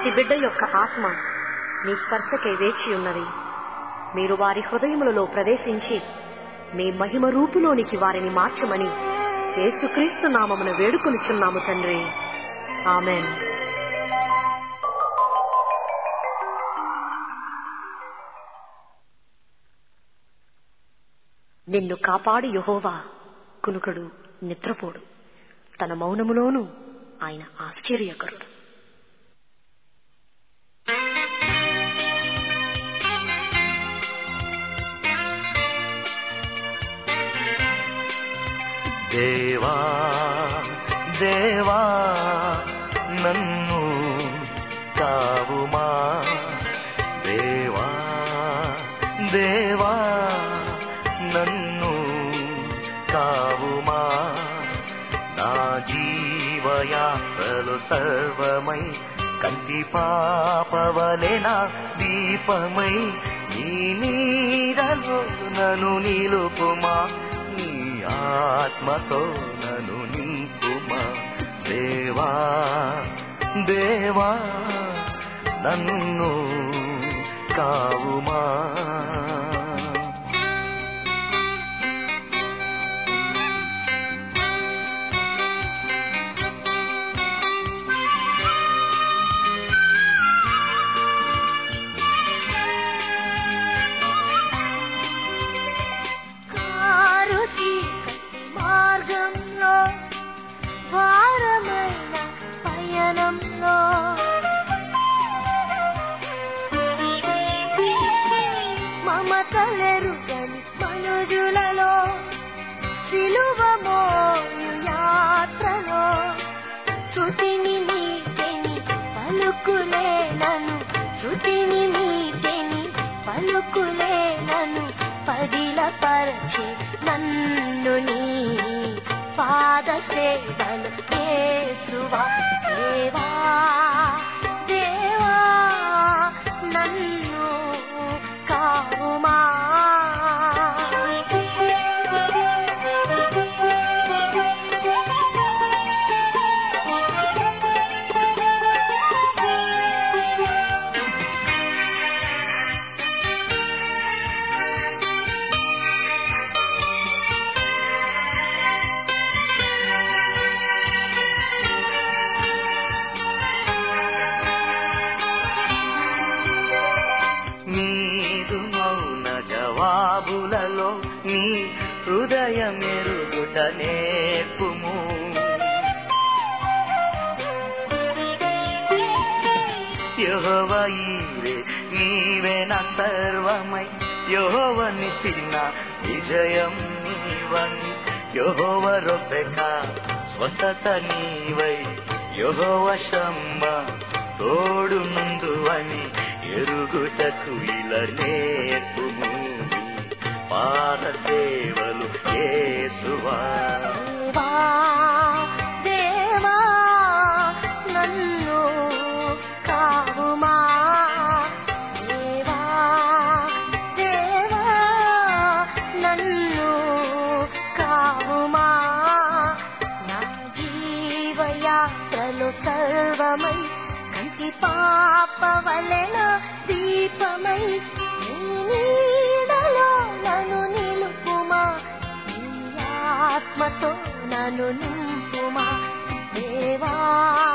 ప్రతి బిడ్డ యొక్క ఆత్మ మీ స్పర్శకై వేచి ఉన్నది మీరు వారి హృదయములలో ప్రవేశించి మీ మహిమ రూపులోనికి వారిని మార్చమని యేసుక్రీస్తు నామమున వేడుకొనుచున్నాము తండ్రి ఆమెన్ నిన్ను కాపాడు యహోవా కునుకడు నిద్రపోడు తన మౌనములోనూ ఆయన ఆశ్చర్యకరుడు దేవా దేవా నన్ను కావుమా దేవా దేవా నన్ను కావుమా నా జీవయాత్రలు సర్వమై కంటి పాపవలెన దీపమై నీ నీడలో నన్ను నిలుపుమా నీ ఆత్మతో నన్ను నింపుమా దేవా దేవా నన్ను కావుమా కారు చీకటి మార్గంలో భారమైన పయనంలో మమతలెరుగని మనుజులలో శిలువ మోయు యాత్రలో శృతిని నీకెని పలుకులేనను శృతిని నీకెని పలుకులేనను పదిల పరచి నన్ను నీ పాద సేవలు కేసువా దేవా దేవా నన్ను కావుమా నీదు మౌన జవాబులలో నీ హృదయమెరుగుట నేర్పుము యహోవీరే నీవే నా సర్వమై యహోవని చిన్న విజయం నీవని యహోవ రొబ్బెక స్వస్థత నీవై యహోవ శమ్మ తోడు నుందువని ఎరుగుటకు ఇలా నేర్పుము పాద సేవలు యేసువా దేవా దేవా నన్ను కావుమా దేవా దేవా నన్ను కావుమా నా జీవయాత్రలు సర్వమై కంటి పాపవలెన దీపమై నీ నీడలో నన్ను నిలుపుమా నీ ఆత్మతో నన్ను నింపుమా దేవా